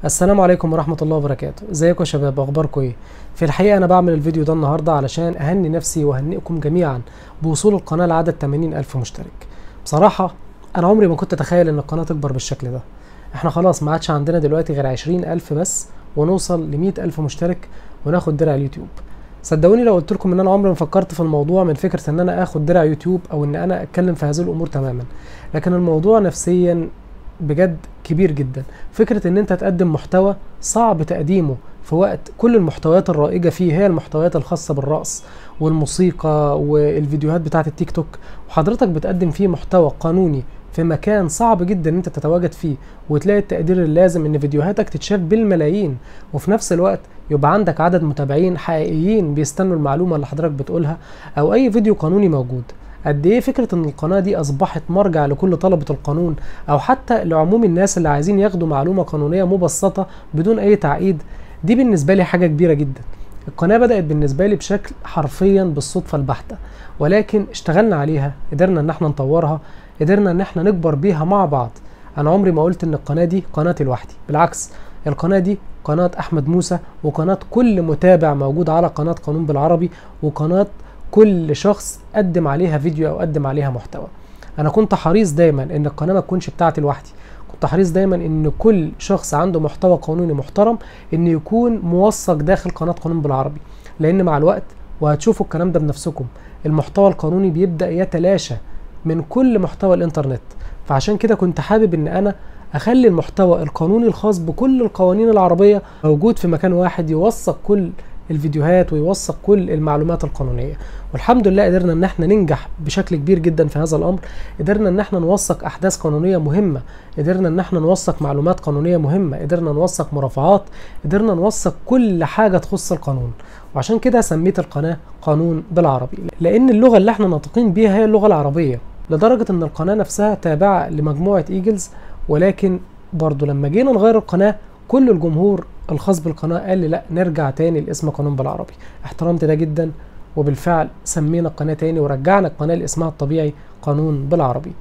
السلام عليكم ورحمة الله وبركاته ازيكم يا شباب اخباركم ايه في الحقيقة انا بعمل الفيديو ده النهاردة علشان اهني نفسي واهنئكم جميعا بوصول القناة لعدد 80 الف مشترك بصراحة انا عمري ما كنت اتخيل ان القناة تكبر بالشكل ده احنا خلاص ما عادش عندنا دلوقتي غير 20 الف بس ونوصل ل 100 الف مشترك وناخد درع اليوتيوب صدقوني لو قلت لكم ان انا عمري ما فكرت في الموضوع من فكره ان انا اخد درع يوتيوب او ان انا اتكلم في هذه الامور تماما لكن الموضوع نفسيا بجد كبير جدا فكرة ان انت تقدم محتوى صعب تقديمه في وقت كل المحتويات الرائجة فيه هي المحتويات الخاصة بالرقص والموسيقى والفيديوهات بتاعة التيك توك وحضرتك بتقدم فيه محتوى قانوني في مكان صعب جدا ان انت تتواجد فيه وتلاقي التقدير اللازم ان فيديوهاتك تتشاف بالملايين وفي نفس الوقت يبقى عندك عدد متابعين حقيقيين بيستنوا المعلومة اللي حضرتك بتقولها او اي فيديو قانوني موجود قد ايه فكره ان القناه دي اصبحت مرجع لكل طلبه القانون او حتى لعموم الناس اللي عايزين ياخدوا معلومه قانونيه مبسطه بدون اي تعقيد دي بالنسبه لي حاجه كبيره جدا القناه بدات بالنسبه لي بشكل حرفيا بالصدفه البحته ولكن اشتغلنا عليها قدرنا ان احنا نطورها قدرنا ان احنا نكبر بيها مع بعض انا عمري ما قلت ان القناه دي قناتي لوحدي بالعكس القناه دي قناه احمد موسى وقناه كل متابع موجود على قناه قانون بالعربي وقناه كل شخص قدم عليها فيديو او قدم عليها محتوى انا كنت حريص دايما ان القناه ما تكونش بتاعتي لوحدي كنت حريص دايما ان كل شخص عنده محتوى قانوني محترم ان يكون موثق داخل قناه قانون بالعربي لان مع الوقت وهتشوفوا الكلام ده بنفسكم المحتوى القانوني بيبدا يتلاشى من كل محتوى الانترنت فعشان كده كنت حابب ان انا اخلي المحتوى القانوني الخاص بكل القوانين العربيه موجود في مكان واحد يوثق كل الفيديوهات ويوثق كل المعلومات القانونيه والحمد لله قدرنا ان احنا ننجح بشكل كبير جدا في هذا الامر قدرنا ان احنا نوثق احداث قانونيه مهمه قدرنا ان احنا نوثق معلومات قانونيه مهمه قدرنا نوثق مرافعات قدرنا نوثق كل حاجه تخص القانون وعشان كده سميت القناه قانون بالعربي لان اللغه اللي احنا ناطقين بيها هي اللغه العربيه لدرجه ان القناه نفسها تابعه لمجموعه ايجلز ولكن برضو لما جينا نغير القناه كل الجمهور الخاص بالقناه قال لي لا نرجع تاني لاسم قانون بالعربي احترمت ده جدا وبالفعل سمينا القناه تاني ورجعنا القناه لاسمها الطبيعي قانون بالعربي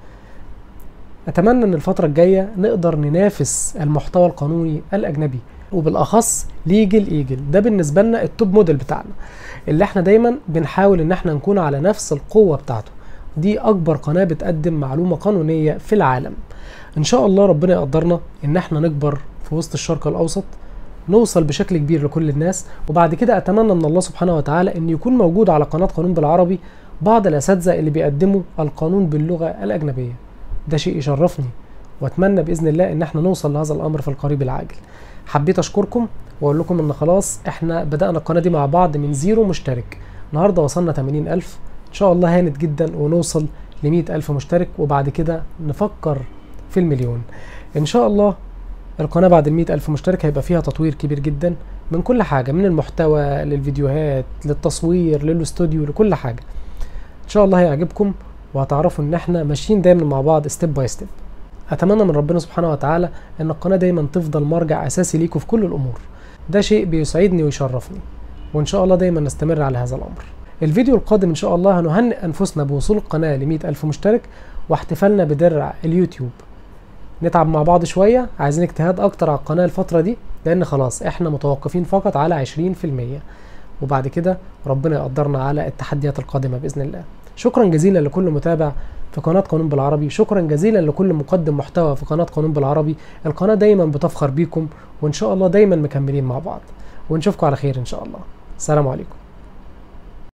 اتمنى ان الفتره الجايه نقدر ننافس المحتوى القانوني الاجنبي وبالاخص ليجل ايجل ده بالنسبه لنا التوب موديل بتاعنا اللي احنا دايما بنحاول ان احنا نكون على نفس القوه بتاعته دي اكبر قناه بتقدم معلومه قانونيه في العالم ان شاء الله ربنا يقدرنا ان احنا نكبر في وسط الشرق الاوسط نوصل بشكل كبير لكل الناس وبعد كده اتمنى من الله سبحانه وتعالى ان يكون موجود على قناه قانون بالعربي بعض الاساتذه اللي بيقدموا القانون باللغه الاجنبيه ده شيء يشرفني واتمنى باذن الله ان احنا نوصل لهذا الامر في القريب العاجل حبيت اشكركم واقول لكم ان خلاص احنا بدانا القناه دي مع بعض من زيرو مشترك النهارده وصلنا 80 الف ان شاء الله هانت جدا ونوصل ل 100 الف مشترك وبعد كده نفكر في المليون ان شاء الله القناة بعد المية ألف مشترك هيبقى فيها تطوير كبير جدا من كل حاجة من المحتوى للفيديوهات للتصوير للاستوديو لكل حاجة إن شاء الله هيعجبكم وهتعرفوا إن إحنا ماشيين دايما مع بعض ستيب باي ستيب أتمنى من ربنا سبحانه وتعالى إن القناة دايما تفضل مرجع أساسي ليكم في كل الأمور ده شيء بيسعدني ويشرفني وإن شاء الله دايما نستمر على هذا الأمر الفيديو القادم إن شاء الله هنهنئ أنفسنا بوصول القناة لمية ألف مشترك واحتفالنا بدرع اليوتيوب نتعب مع بعض شوية عايزين اجتهاد أكتر على القناة الفترة دي لأن خلاص إحنا متوقفين فقط على 20% وبعد كده ربنا يقدرنا على التحديات القادمة بإذن الله شكرا جزيلا لكل متابع في قناة قانون بالعربي شكرا جزيلا لكل مقدم محتوى في قناة قانون بالعربي القناة دايما بتفخر بيكم وإن شاء الله دايما مكملين مع بعض ونشوفكم على خير إن شاء الله السلام عليكم